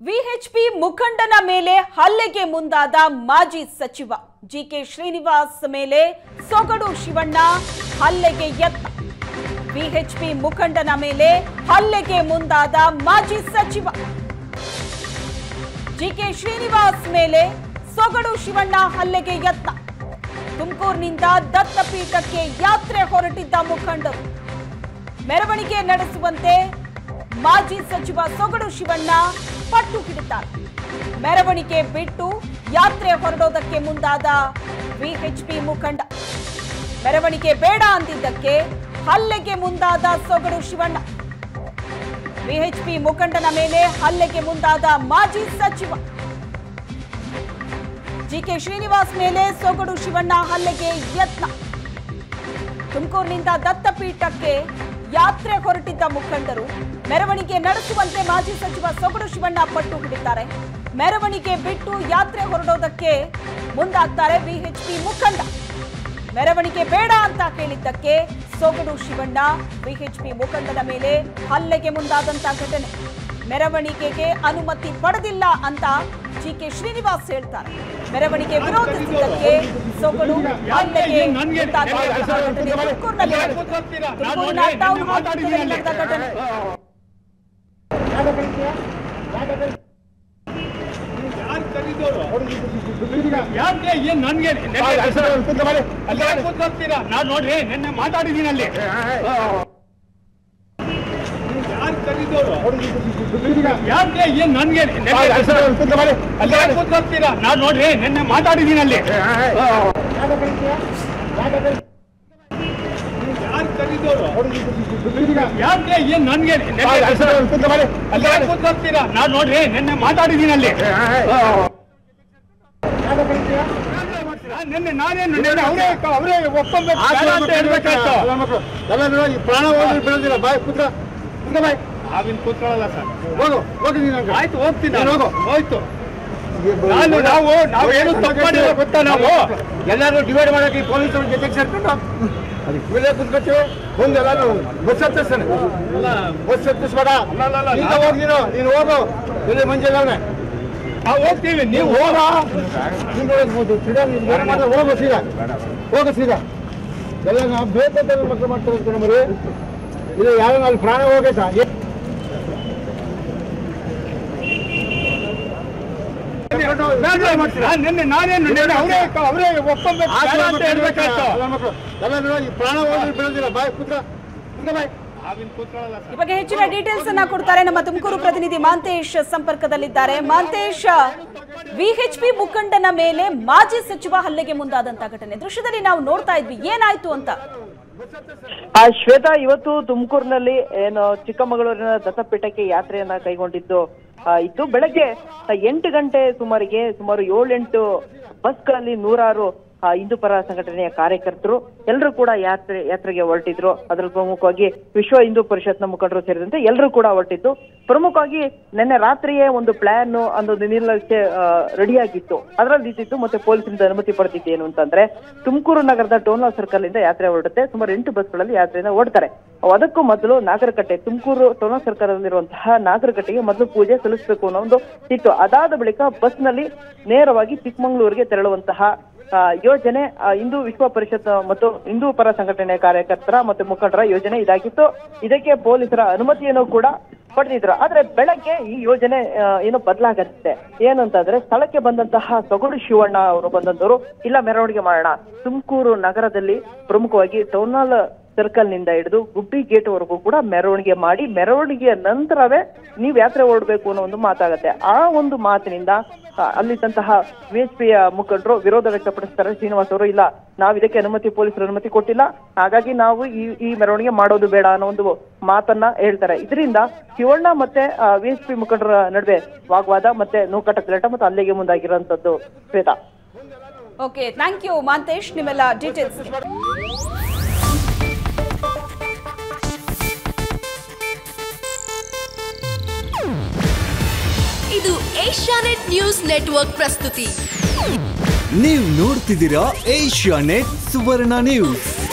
VHP ಮುಖಂಡನ ಮೇಲೆ ಹಲ್ಲೆಗೆ ಮುಂದಾದ ಮಾಜಿ ಸಚಿವ ಜಿಕೆ ಶ್ರೀನಿವಾಸ್ ಮೇಲೆ ಸೊಗಡು ಶಿವಣ್ಣ ಹಲ್ಲೆಗೆ ಯತ್ನ ವಿಎಚ್ಪಿ ಮುಖಂಡನ ಮೇಲೆ ಹಲ್ಲೆಗೆ ಮುಂದಾದ ಮಾಜಿ ಸಚಿವ ಜಿಕೆ ಶ್ರೀನಿವಾಸ್ ಮೇಲೆ ಸೊಗಡು ಶಿವಣ್ಣ ಹಲ್ಲೆಗೆ ಯತ್ನ ತುಮಕೂರಿನಿಂದ ದತ್ತಪೀಠಕ್ಕೆ ಯಾತ್ರೆ ಹೊರಟಿದ್ದ ಮುಖಂಡರು ಮೆರವಣಿಗೆ ನಡೆಸುವಂತೆ ಮಾಜಿ ಸಚಿವ ಸೊಗಡು ಶಿವಣ್ಣ ಪಟ್ಟು ಹಿಡಿತಾರೆ ಮೆರವಣಿಗೆ ಬಿಟ್ಟು ಯಾತ್ರೆ ಹೊರಡೋದಕ್ಕೆ ಮುಂದಾದ ವಿಎಚ್ಪಿ ಮುಖಂಡ ಮೆರವಣಿಗೆ ಬೇಡ ಅಂದಿದ್ದಕ್ಕೆ ಹಲ್ಲೆಗೆ ಮುಂದಾದ ಸೊಗಡು ಶಿವಣ್ಣ ವಿಎಚ್ಪಿ ಮುಖಂಡನ ಮೇಲೆ ಹಲ್ಲೆಗೆ ಮುಂದಾದ ಮಾಜಿ ಸಚಿವ ಜಿಕೆ ಶ್ರೀನಿವಾಸ್ ಮೇಲೆ ಸೊಗಡು ಶಿವಣ್ಣ ಹಲ್ಲೆಗೆ ಯತ್ನ ತುಮಕೂರಿನಿಂದ ದತ್ತಪೀಠಕ್ಕೆ ಯಾತ್ರೆ ಹೊರಟಿದ್ದ ಮುಖಂಡರು ಮೆರವಣಿಗೆ ನಡೆಸುವಂತೆ ಮಾಜಿ ಸಚಿವ ಸೊಗಡು ಶಿವಣ್ಣ ಪಟ್ಟು ಹಿಡಿತಾರೆ ಮೆರವಣಿಗೆ ಬಿಟ್ಟು ಯಾತ್ರೆ ಹೊರಡೋದಕ್ಕೆ ಮುಂದಾಗ್ತಾರೆ ವಿಎಚ್ಪಿ ಮುಖಂಡ ಮೆರವಣಿಗೆ ಬೇಡ ಅಂತ ಕೇಳಿದ್ದಕ್ಕೆ ಸೊಗಡು ಶಿವಣ್ಣ ವಿಎಚ್ಪಿ ಮುಖಂಡನ ಮೇಲೆ ಹಲ್ಲೆಗೆ ಮುಂದಾದಂತ ಘಟನೆ ಮೆರವಣಿಗೆಗೆ ಅನುಮತಿ ಪಡೆದಿಲ್ಲ ಅಂತ ಜಿಕೆ ಶ್ರೀನಿವಾಸ್ ಹೇಳ್ತಾರೆ ಮೆರವಣಿಗೆ ವಿರೋಧಿಸಿದ್ದಕ್ಕೆ ಸೊಗಡು ಹಲ್ಲೆಗೆ ಮುಂದಾದಂತಹ ಘಟನೆ ತುಮಕೂರಿನಲ್ಲಿ ನಡೆದಿದೆ. ತುಮಕೂರಿನ ಟೌನ್ ಹಾಲ್ ವೃತ್ತದಲ್ಲಿ ನಡೆದ ಘಟನೆ ಯಾಕೆ ಏನ್ ನನ್ಗೆ ಕೂತ್ಕೊಳ್ತೀರಾ ನಾನ್ ನೋಡ್ರಿ ನಿನ್ನೆ ಮಾತಾಡಿದೀನಿ ಅಲ್ಲಿ ಯಾರು ಕರೀದೋರು ಯಾಕೆ ಏನ್ ನನ್ಗೆ ಕೂತ್ಕೊಳ್ತೀರಾ ನಾನ್ ನೋಡ್ರಿ ನಿನ್ನೆ ಮಾತಾಡಿದೀನಿ ಅಲ್ಲಿ ಯಾರು ಕರೀದೋರು ಯಾಕೆ ಏನ್ ನನ್ಗೆ ಕೂತ್ಕೊಳ್ತೀರಾ ನಾನ್ ನೋಡ್ರಿ ನಿನ್ನೆ ಮಾತಾಡಿದೀನಿ ಅಲ್ಲಿ ನಿನ್ನೆ ನಾನೇನು ನಿನ್ನೆ ಅವರೇ ಅವರೇ ಒಪ್ಪಬೇಕು ಬೇಡ ಅಂತ ಹೇಳ್ಬೇಕಾಯ್ತು ಪ್ರಾಣ ಹೋಗಿ ಬಿಡೋದಿಲ್ಲ ಬಾಯ್ ಕೂತ್ರ ಕೂತ್ರ ಬಾಯ್ ನಾವಿನ್ ಕೂತ್ಕೊಳ್ಳಲ್ಲ ಸರ್ ಹೋಗು ಹೋಗಿ ನೀನು ಹಂಗೆ. ಆಯ್ತು ಹೋಗ್ತೀನಿ ನೀನು ಹೋಗು. ಹೋಯ್ತು ನಾನು ನಾವು ನಾವು ಏನು ತಪ್ಪು ಮಾಡಿಲ್ಲ ಗೊತ್ತಾ ನಾವು ಎಲ್ಲರೂ ಡಿವೈಡ್ ಮಾಡಕ್ಕೆ ಈ ಪೊಲೀಸರ ಜೊತೆಗೆ ಸೇರ್ಕೊಂಡು ಅದಕ್ಕೆ ಇಲ್ಲೇ ಕುತ್ಕೊತೀವಿ ಮುಂದೆ ಎಲ್ಲಾರು ಬಸ್ ಹತ್ತಿಸ್ತಾನೆ ಬಸ್ ಹತ್ತಿಸ್ಬೇಡ ಅಲ್ಲ, ಅಲ್ಲ, ಈಗ ನಾವು- ಹೋಗಿ ನೀನು ನೀನು ಹೋಗು ಇಲ್ಲಿ ಮಂಜಲ್ಲ ಅವನೇ ನಾವು ಹೋಗ್ತೀವಿ ನೀವು ಹೋಗ ನೀನು ಹೋಗ್ಬೋದು ಸೀದಾ ನೀನು ಏನು ಮಾಡಿದ್ರೆ ಹೋಗು ಸೀದಾ ಹೋಗು ಸೀದಾ ಎಲ್ಲ ನಾವು ಬೇಕು ಅಂತ ಮಕ್ಕಳು ಮಾಡ್ತಾರೆ ಅಂತ ಮರಿ ಇದು ಯಾರೋ ಅಲ್ಲಿ ಪ್ರಾಣ ಹೋಗೈತಾ ಏ- ನಾನ್ ನಿನ್ನೆ ನಾನೇನು ನಿನ್ನೆ ಅವರೇ ಅವರೇ ಒಪ್ಪಬೇಕು ಬೇಡ ಅಂತ ಹೇಳ್ಬೇಕಾಯ್ತು ಎಲ್ಲ ಮಕ್ಕಳು ಎಲ್ಲರೂ ಈ ಪ್ರಾಣ ಹೋಗಿ ಬಿಡೋದಿಲ್ಲ ಬಾಯ್ ಕೂತ್ರ ಕೂತ್ರ ಬಾಯ್ ನಾವಿನ್ ಕೂತ್ಕೊಳ್ಳಲ್ಲ ಈ ಬಗ್ಗೆ ಹೆಚ್ಚಿನ ಡೀಟೇಲ್ಸ್ ಅನ್ನ ಕೊಡ್ತಾರೆ ನಮ್ಮ ತುಮಕೂರು ಪ್ರತಿನಿಧಿ ಮಾಂತೇಶ್ ಸಂಪರ್ಕದಲ್ಲಿದ್ದಾರೆ ಮಾಂತೇಶ್ ವಿಎಚ್ಪಿ ಮುಖಂಡನ ಮೇಲೆ ಮಾಜಿ ಸಚಿವ ಹಲ್ಲೆಗೆ ಮುಂದಾದಂತ ಘಟನೆ ದೃಶ್ಯದಲ್ಲಿ ನಾವು ನೋಡ್ತಾ ಇದ್ವಿ ಏನಾಯ್ತು ಅಂತ ಆ ಶ್ವೇತಾ ಇವತ್ತು ತುಮಕೂರಿನಲ್ಲಿ ಏನು ಚಿಕ್ಕಮಗಳೂರಿನ ದತ್ತಪೀಠಕ್ಕೆ ಯಾತ್ರೆಯನ್ನ ಕೈಗೊಂಡಿದ್ದು ಆ, ಇತ್ತು ಬೆಳಗ್ಗೆ ಆ, ಎಂಟು ಗಂಟೆ ಸುಮಾರಿಗೆ ಸುಮಾರು ಏಳೆಂಟು ಬಸ್ಗಳಲ್ಲಿ ನೂರಾರು ಆ, ಹಿಂದೂ ಪರ ಸಂಘಟನೆಯ ಕಾರ್ಯಕರ್ತರು ಎಲ್ಲರೂ ಕೂಡ ಯಾತ್ರೆ ಯಾತ್ರೆಗೆ ಹೊರಟಿದ್ರು ಅದರಲ್ಲಿ ಪ್ರಮುಖವಾಗಿ ವಿಶ್ವ ಹಿಂದೂ ಪರಿಷತ್ನ ಮುಖಂಡರು ಸೇರಿದಂತೆ ಎಲ್ಲರೂ ಕೂಡ ಹೊರಟಿದ್ದು ಪ್ರಮುಖವಾಗಿ ನಿನ್ನೆ ರಾತ್ರಿಯೇ ಒಂದು ಪ್ಲಾನ್ ಒಂದು ನಿರ್ಲಕ್ಷ್ಯ ರೆಡಿ ಆಗಿತ್ತು ಅದರಲ್ಲಿ ಇದ್ದಿತ್ತು ಮತ್ತೆ ಪೊಲೀಸರಿಂದ ಅನುಮತಿ ಪಡೆದಿದ್ದು ಏನು ಅಂತಂದ್ರೆ ತುಮಕೂರು ನಗರದ ಟೋನಾ ಸರ್ಕಲ್ ಇಂದ ಯಾತ್ರೆ ಹೊರಡುತ್ತೆ ಸುಮಾರು ಎಂಟು ಬಸ್ಗಳಲ್ಲಿ ಯಾತ್ರೆಯಿಂದ ಓಡ್ತಾರೆ ಅದಕ್ಕೂ ಮೊದಲು ನಾಗರಕಟ್ಟೆ ತುಮಕೂರು ಟೋನಾ ಸರ್ಕಲ್ ಅಲ್ಲಿರುವಂತಹ ನಾಗರಕಟ್ಟೆಗೆ ಮೊದಲು ಪೂಜೆ ಸಲ್ಲಿಸಬೇಕು ಅನ್ನೋ ಒಂದು ಇತ್ತು ಅದಾದ ಬಳಿಕ ಬಸ್ನಲ್ಲಿ ನೇರವಾಗಿ ಚಿಕ್ಕಮಗಳೂರಿಗೆ ತೆರಳುವಂತಹ ಆ, ಯೋಜನೆ ಆ, ಹಿಂದೂ ವಿಶ್ವ ಪರಿಷತ್ ಮತ್ತು ಹಿಂದೂ ಪರ ಸಂಘಟನೆ ಕಾರ್ಯಕರ್ತರ ಮತ್ತು ಮುಖಂಡರ ಯೋಜನೆ ಇದಾಗಿತ್ತು ಇದಕ್ಕೆ ಪೊಲೀಸರ ಅನುಮತಿಯನ್ನು ಕೂಡ ಪಡೆದಿದ್ರು ಆದ್ರೆ ಬೆಳಗ್ಗೆ ಈ ಯೋಜನೆ ಆ, ಏನು ಬದಲಾಗತ್ತೆ ಏನಂತಂದ್ರೆ ಸ್ಥಳಕ್ಕೆ ಬಂದಂತಹ ಸೊಗಡು ಶಿವಣ್ಣ ಅವರು ಬಂದಂತವರು ಇಲ್ಲ ಮೆರವಣಿಗೆ ಮಾಡೋಣ ತುಮಕೂರು ನಗರದಲ್ಲಿ ಪ್ರಮುಖವಾಗಿ ಟೌನಾಲ್ ಸರ್ಕಲ್ ನಿಂದ ಹಿಡಿದು ಗುಬ್ಬಿ ಗೇಟ್ ವರೆಗೂ ಕೂಡ ಮೆರವಣಿಗೆ ಮಾಡಿ ಮೆರವಣಿಗೆಯ ನಂತರವೇ ನೀವು ಯಾತ್ರೆ ಹೊರಡ್ಬೇಕು ಅನ್ನೋ ಒಂದು ಮಾತಾಗತ್ತೆ ಆ ಒಂದು ಮಾತಿನಿಂದ ಆ, ಅಲ್ಲಿದ್ದಂತಹ ವಿಎಚ್ಪಿಯ ಮುಖಂಡರು ವಿರೋಧ ವ್ಯಕ್ತಪಡಿಸ್ತಾರೆ ಶ್ರೀನಿವಾಸ್ ಅವರು ಇಲ್ಲ ನಾವು ಇದಕ್ಕೆ ಅನುಮತಿ ಪೊಲೀಸರು ಅನುಮತಿ ಕೊಟ್ಟಿಲ್ಲ ಹಾಗಾಗಿ ನಾವು ಈ ಈ ಮೆರವಣಿಗೆ ಮಾಡೋದು ಬೇಡ ಅನ್ನೋ ಒಂದು ಮಾತನ್ನ ಹೇಳ್ತಾರೆ ಇದರಿಂದ ಶಿವಣ್ಣ ಮತ್ತೆ ವಿಎಚ್ಪಿ ಮುಖಂಡರ ನಡುವೆ ವಾಗ್ವಾದ ಮತ್ತೆ ನೂಕಾಟ ತಿಲಾಟ ಮತ್ತು ಅಲ್ಲಿಗೆ ಮುಂದಾಗಿರುವಂತದ್ದು Shweta okay thank you Mantesh ನಿಮ್ಮೆಲ್ಲ ಡೀಟೇಲ್ಸ್ ಇದು ಏಷ್ಯಾನೆಟ್ ನ್ಯೂಸ್ ನೆಟ್ವರ್ಕ್ ಪ್ರಸ್ತುತಿ ನೀವು ನೋಡ್ತಿದ್ದೀರಾ ಏಷ್ಯಾ ನೆಟ್ ಸುವರ್ಣ ನ್ಯೂಸ್